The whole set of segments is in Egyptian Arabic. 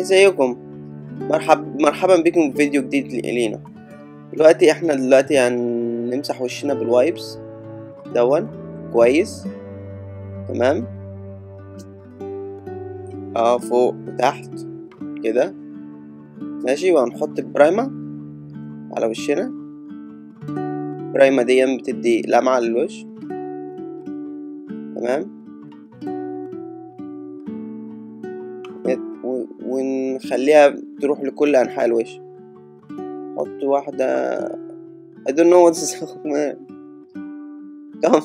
ازيكم مرحب مرحبا بكم في فيديو جديد لينا دلوقتي احنا دلوقتي هنمسح وشنا بالوايبس دون كويس تمام اه فوق وتحت كده ماشي وهنحط برايمة على وشنا برايمة دي بتدي لمعة للوش تمام ونخليها تروح لكل أنحاء الوش حط واحدة I don't know what is man come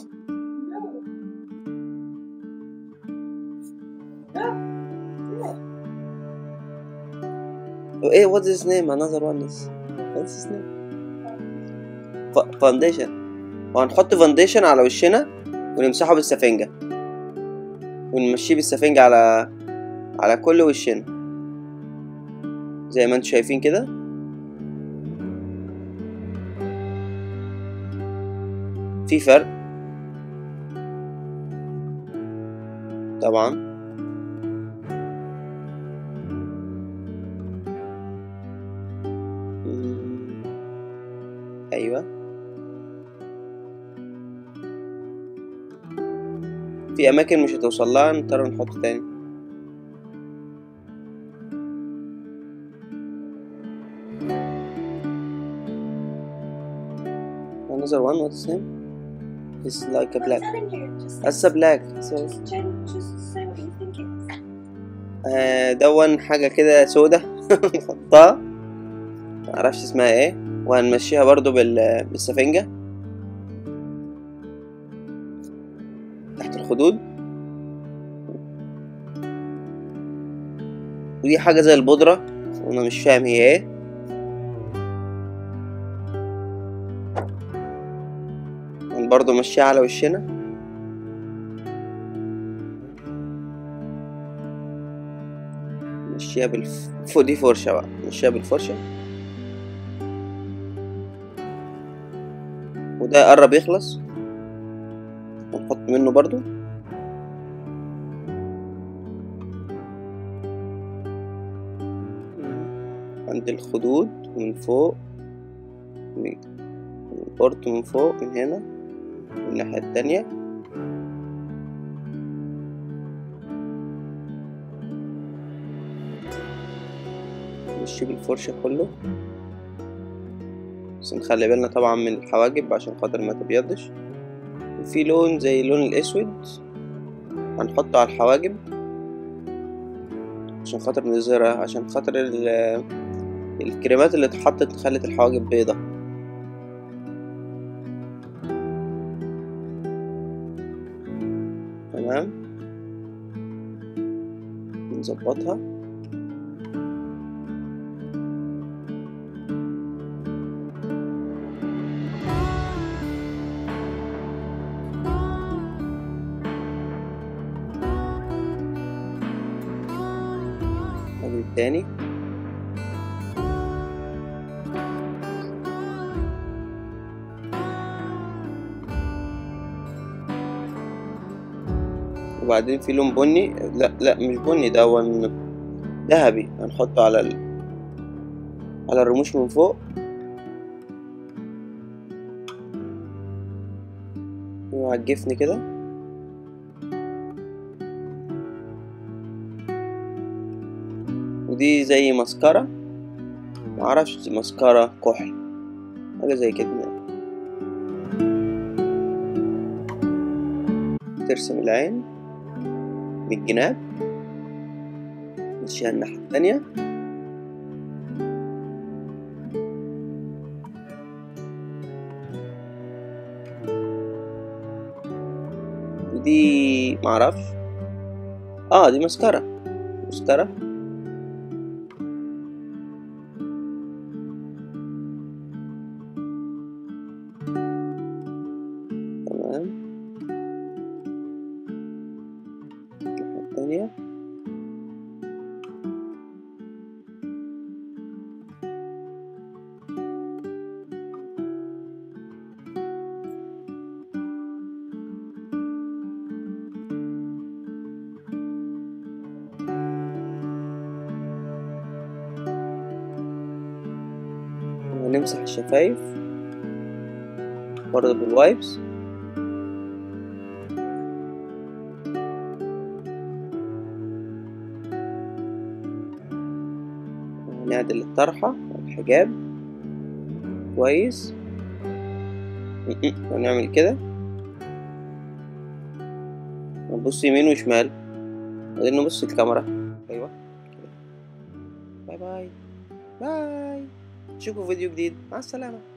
ايه what is his name another one is what's his name فاونديشن وهنحط فاونديشن على وشنا ونمسحه بالسفنجة ونمشيه بالسفنجة على على كل وشنا زي ما انتم شايفين كده في فرق طبعا ايوه في اماكن مش هتوصل لها نضطر نحط تاني another one what's his name it's like a black that's a black so آه دون حاجة كده سودة نحطها معرفش اسمها ايه وهنمشيها برضو بال... بالسفنجة تحت الخدود ودي حاجة زي البودرة وانا مش فاهم هي ايه برضو مشيها على وشنا مشيها بالف... فوق دي فرشة بقى مشيها بالفرشة وده قرب يخلص هنحط منه برضو عند الخدود من فوق من البورت من فوق من هنا الناحية التانية نمشي بالفرشة كله بس نخلي بالنا طبعا من الحواجب عشان خاطر ما تبيضش وفي لون زي اللون الأسود هنحطه على الحواجب عشان خاطر نظهرها عشان خاطر الكريمات اللي اتحطت خلت الحواجب بيضة تمام نظبطها التاني وبعدين في لون بني لا لا مش بني ده هو ذهبي هنحطه على ال... على الرموش من فوق وعلى الجفن كده ودي زي مسكرة معرفش مسكرة كحل حاجة زي كده ترسم العين بالجناب نمشيها الناحية التانية ودي معرفش اه دي مسكرة مسكرة تمام الناحية التانية ونمسح الشفايف برضه بالوايبس ونعدل الطرحة والحجاب كويس ونعمل كده ونبص يمين وشمال بعدين نبص الكاميرا ايوه كده باي باي باي نشوفكم فيديو جديد مع السلامة